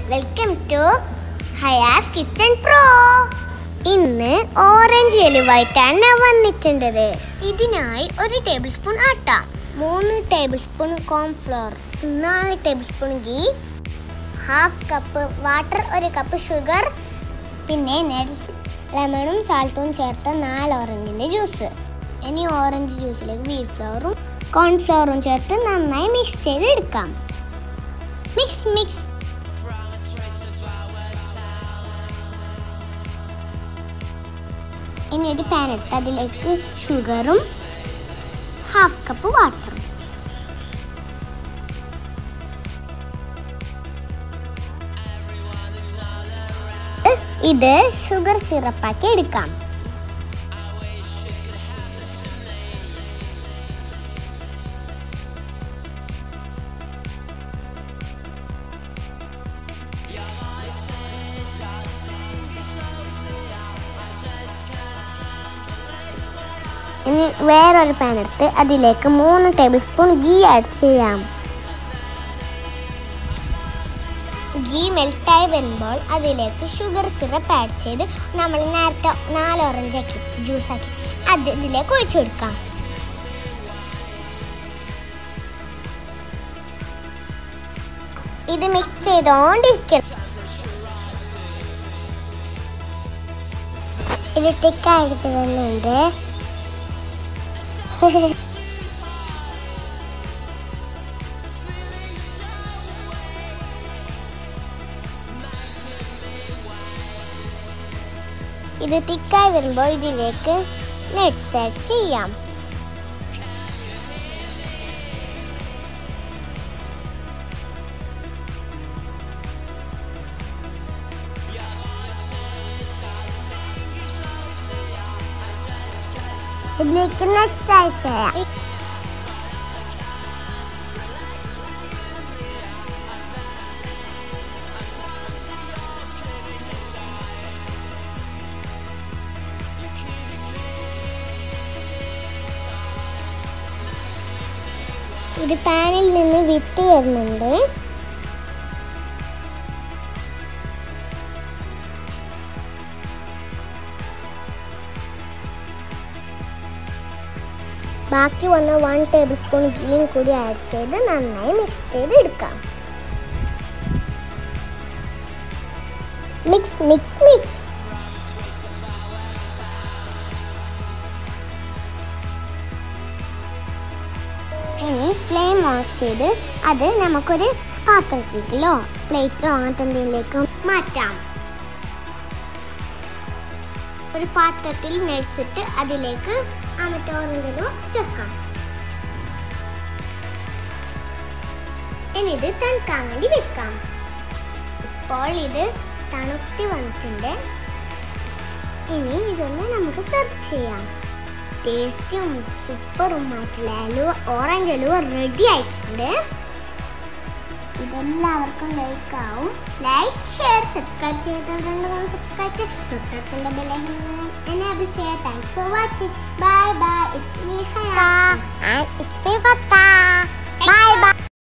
welcome to Haya's kitchen pro ഇന്ന് orange എലുവായിട്ടാണ് ഞാൻ വന്നിട്ടുണ്ടത് ഇതിനായി ഒരു ടേബിൾ സ്പൂൺ ആട്ട മൂന്ന് ടേബിൾ സ്പൂൺ കോൺഫ്ലോർ നാല് tablespoon ghee half cup water ഒരു കപ്പ് ഷുഗർ പിന്നെ നട്സ് ലെമണും സാൾട്ടും ചേർത്ത നാല് ഓറഞ്ചിൻ്റെ ജ്യൂസ് ഇനി ഓറഞ്ച് ജ്യൂസിലേക്ക് വീറ്റ് ഫ്ലവറും കോൺഫ്ലവറും ചേർത്ത് നന്നായി മിക്സ് ചെയ്ത് എടുക്കാം മിക്സ് മിക്സ് ഇനി ഒരു പാൻ എടുത്ത് അതിലേക്ക് ഷുഗറും ഹാഫ് കപ്പ് വാട്ടറും ഇത് ഷുഗർ സിറപ്പാക്കി എടുക്കാം ഇനി വേറൊരു പാൻ എടുത്ത് അതിലേക്ക് മൂന്ന് ടേബിൾ സ്പൂൺ ഗീ ആഡ് ചെയ്യാം ഗീ മെൽട്ടായി വരുമ്പോൾ അതിലേക്ക് ഷുഗർ സിറപ്പ് ആഡ് ചെയ്ത് നമ്മൾ നേരത്തെ നാല് ഓറഞ്ച് ആക്കി ജ്യൂസ് ആക്കി അത് ഇതിലേക്ക് ഒഴിച്ചു കൊടുക്കാം ഇത് മിക്സ് ചെയ്തോണ്ടിരിക്കണം ഇത് ടിക്കായിട്ട് വരുന്നുണ്ട് ഇത് തിക്കായി വരുമ്പോൾ ഇതിലേക്ക് നട്ട്സ് ആഡ് ചെയ്യാം ഇതിലേക്ക് നട്ട്സ് ആഡ് ചെയ്യാം ഇത് പാനിൽ നിന്ന് വിട്ട് വരുന്നുണ്ട് ബാക്കി വന്ന വൺ ടേബിൾ സ്പൂൺ ഗീയും കൂടി ആഡ് ചെയ്ത് നന്നായി മിക്സ് ചെയ്ത് എടുക്കാം മിക്സ് മിക്സ് മിക്സ് ഇനി ഫ്ലെയിം ഓഫ് ചെയ്ത് അത് നമുക്കൊരു പാത്രത്തിലോ പ്ലേറ്റിലോ അങ്ങനത്തെ എന്തെങ്കിലേക്ക് മാറ്റാം ഒരു പാത്രത്തിൽ നെടിച്ചിട്ട് അതിലേക്ക് ആ മറ്റേ ഓറഞ്ചിലോ ചേർക്കാം ഇനി ഇത് തണുക്കാൻ വേണ്ടി വെക്കാം ഇപ്പോൾ ഇത് തണുത്തി വന്നിട്ടുണ്ട് ഇനി ഇതൊന്ന് നമുക്ക് സെർവ് ചെയ്യാം ടേസ്റ്റും സൂപ്പറുമായിട്ടുള്ള അലുവ ഓറഞ്ച് അലുവ റെഡി ആയിട്ടുണ്ട് ഇതെല്ലാവർക്കും ലൈക്ക് ആവും ലൈക്ക് ഷെയർ സബ്സ്ക്രൈബ് ചെയ്തവരുണ്ടെങ്കിൽ സബ്സ്ക്രൈബ് ചെയ്ത് തൊട്ടടുത്തുള്ള ബെല്ലൈക്കൺ എനേബിൾ ചെയ്യുക thanks for watching bye bye it's me Haya and it's me ഫത്ത